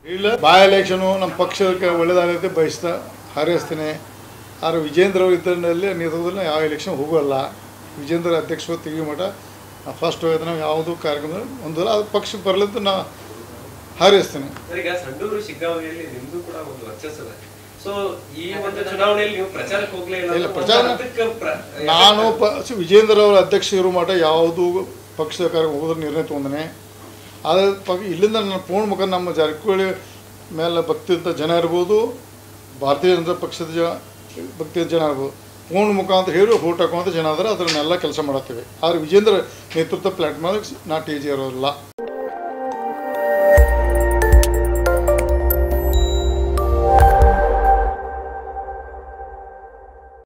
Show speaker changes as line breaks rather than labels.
ಇಲ್ಲ by election ನಮ್ಮ ಪಕ್ಷಕ್ಕೆ ಒಳ್ಳೇದಾಗೈತೆ ಬಯಸ್ತಾ ಹಾರೈಸ್ತೀನಿ ಆದ್ರೆ ವಿಜೇಂದ್ರ ಅವ್ರ ಇದರಲ್ಲಿ ನೇತೃತ್ವದಲ್ಲಿ ನಾವು ಯಾವ ಎಲೆಕ್ಷನ್ ಹೋಗೋಲ್ಲ ವಿಜೇಂದ್ರ ಅಧ್ಯಕ್ಷರು ತೆಗಿಯೋ ಮಠ ಫಸ್ಟ್ ಹೋಗೋದು ನಾವು ಯಾವುದೂ ಕಾರ್ಯಕ್ರಮ ಒಂದಲ್ಲ ಅದು ಪಕ್ಷಕ್ಕೆ ಬರಲಿದ್ದು ನಾ ಹಾರೈಸ್ತೀನಿ
ಸರ್, ಈಗ ಸಂಡೂರು ಶಿಗ್ಗಾಂವಿಯಲ್ಲಿ ನಿಮ್ದು ಕೂಡ ಒಂದು ವರ್ಚಸ್ಸು ಇದೆ ಸೊ ಈ ಒಂದು ಚುನಾವಣೆಯಲ್ಲಿ ನೀವು ಪ್ರಚಾರಕ್ಕೆ ಹೋಗ್ಲೇ ಇಲ್ಲ
ಇಲ್ಲ,
ಅಂದ್ರೆ
ಪ್ರಚಾರ-
ಒಂದು ಅರ್ಥಕ್ಕೆ ಪ್ರ-
ನಾನು ಪ ವಿಜೇಂದ್ರ ಅವರ ಅಧ್ಯಕ್ಷ ಇರೋ ಮಠ ಯಾವುದು ಪಕ್ಷದ ಕಾರ್ಯ ಹೋಗೋದ್ರ ನಿರ್ಣಯ ತೊಗೊಂಡನೆ ಆದರೆ ಪ ಇಲ್ಲಿಂದ ನನ್ನ ಪೂರ್ಣ ಮುಖ ನಮ್ಮ ಜಾರಕಿಹೊಳಿ ಮೇಲೆ ಭಕ್ತಿ ಅಂತ ಜನ ಇರ್ಬೋದು ಭಾರತೀಯ ಜನತಾ ಪಕ್ಷದ ಜ ಭಕ್ತಿಯ ಜನ ಇರ್ಬೋದು ಪೂರ್ಣ ಮುಖ ಅಂತ ಹೇಳಿ ಓಟ್ ಹಾಕುವಂಥ ಜನ ಆದರೆ ಅದನ್ನೆಲ್ಲ ಕೆಲಸ ಮಾಡತ್ತೀವಿ ಆದರೆ ವಿಜೇಂದ್ರ ನೇತೃತ್ವ ಪ್ಲಾಟ್ಫಾರ್ಮ್ ನಾ ಟಿ ಜಿ ಇರೋಲ್ಲ